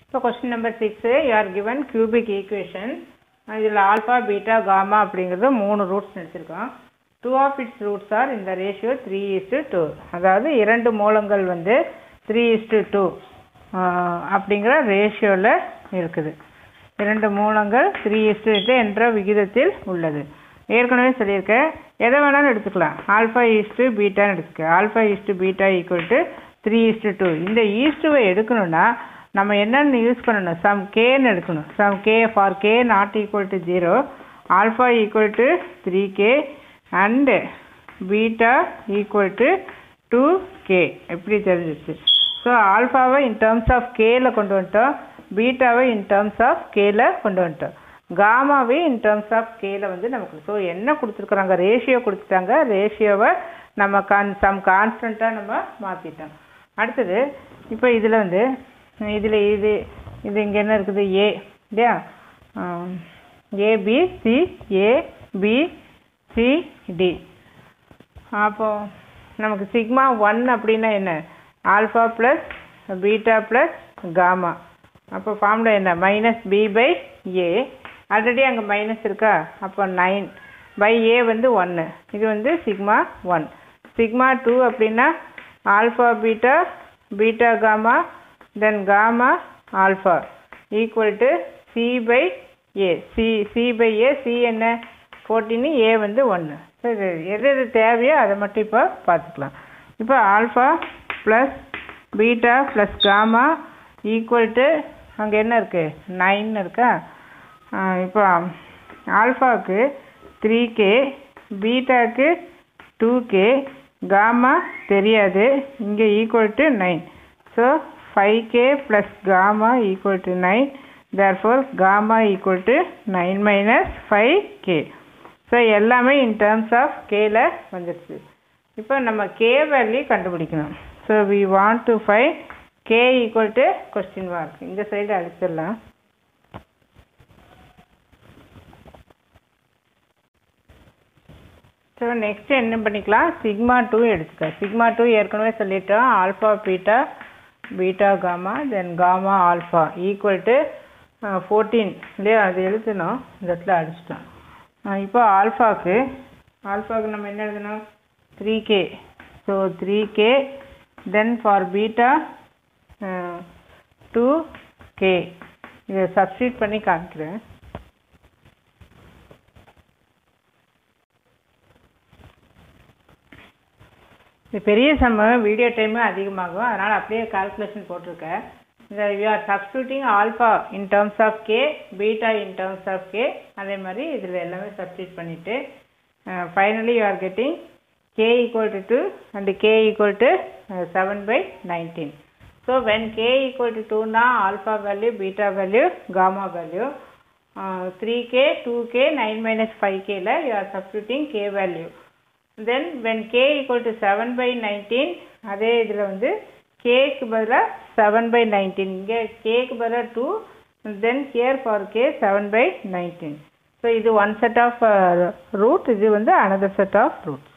இப்போ question number six you are given cubic equation இதில் alpha beta gamma அப்படிங்கிறது மூணு ரூட்ஸ் எடுத்திருக்கோம் two of its roots are இந்த ரேஷியோ த்ரீ இஸ்டு டூ அதாவது இரண்டு மூலங்கள் வந்து த்ரீ இஸ்டு டூ அப்படிங்கிற ரேஷியோவில் இருக்குது இரண்டு மூலங்கள் த்ரீ இஸ்டு எட்டு என்ற விகிதத்தில் உள்ளது ஏற்கனவே சொல்லியிருக்கேன் எதை வேணாலும் எடுத்துக்கலாம் ஆல்ஃபா ஈஸ்ட்டு பீட்டான்னு எடுத்துக்க alpha is to beta equal to three is to two இந்த ஈஸ்ட்டுவை எடுக்கணும்னா நம்ம என்னென்னு யூஸ் பண்ணணும் சம் கேன்னு எடுக்கணும் sum k for k not equal to zero alpha equal to three k and beta equal to two k எப்படி தெரிஞ்சிச்சு ஸோ ஆல்ஃபாவை இன் டேர்ம்ஸ் ஆஃப் கேல கொண்டு வந்துட்டோம் பீட்டாவை இன் டேர்ம்ஸ் ஆஃப் கேல கொண்டு வந்துட்டோம் காமாவே இன் டேர்ம்ஸ் ஆஃப் கேல வந்து நமக்கு ஸோ என்ன கொடுத்துருக்குறாங்க ரேஷியோ கொடுத்துட்டாங்க ரேஷியோவை நம்ம கான் சம் கான்ஸ்டண்ட்டாக நம்ம மாற்றிட்டோம் அடுத்தது இப்போ இதில் வந்து இதில் இது இது இங்கே என்ன இருக்குது ஏ இல்லையா ஏபிசி ஏபி சிடி அப்போ நமக்கு சிக்மா ஒன் அப்படின்னா என்ன alpha plus beta plus gamma அப்போ ஃபார்முலா என்ன minus b by a already அங்கே மைனஸ் இருக்கா அப்போ நைன் பை ஏ வந்து ஒன்று இது வந்து சிக்மா ஒன் சிக்மா டூ அப்படின்னா alpha beta beta gamma then gamma alpha equal to c by a c c by a c என்ன ஃபோர்டீனு ஏ வந்து ஒன்று சரி எது எது தேவையோ அதை மட்டும் இப்போ பார்த்துக்கலாம் இப்போ alpha plus beta plus gamma equal to அங்கே என்ன இருக்குது நைன் இருக்கா இப்போ ஆல்ஃபாவுக்கு த்ரீ கே பீட்டாக்கு டூ கே காமா தெரியாது இங்கே equal to nine so five k plus gamma equal to nine therefore gamma equal to nine minus five k so எல்லாமே இன் டேர்ம்ஸ் ஆஃப் கேல வந்துடுச்சு இப்போ நம்ம கே வேல்யூ கண்டுபிடிக்கணும் so we want to find k equal to question mark இந்த side அடிச்சிடலாம் so next என்ன பண்ணிக்கலாம் சிக்மா டூ எடுத்துக்க சிக்மா டூ ஏற்கனவே சொல்லிட்டோம் alpha beta beta gamma then gamma alpha equal to fourteen இல்லையா அது எழுதணும் இந்த இடத்துல அடிச்சிட்டோம் இப்போ ஆல்ஃபாவுக்கு ஆல்ஃபாவுக்கு நம்ம என்ன எழுதணும் three k so three k then for beta two k இதை சப்ஸ்டியூட் பண்ணி காமிக்கிறேன் இது பெரிய சம்ம வீடியோ டைமு அதிகமாகும் அதனால் அப்படியே கால்குலேஷன் போட்டிருக்கேன் இந்த you are substituting alpha in terms of k beta in terms of k அதே மாதிரி இதில் எல்லாமே சப்ஸ்டியூட் பண்ணிவிட்டு finally you are getting k equal to two and k equal to seven by nineteen so when k equal to டூனா alpha value beta value gamma value three k two k nine minus five கேல you are substituting k value then when k equal to seven by nineteen அதே இதில் வந்து கேக்கு பதிலாக seven by nineteen இங்கே கேக்கு பதிலாக two then here for k seven by nineteen so இது one set of root இது வந்து அனதர் செட் ஆஃப் ரூட்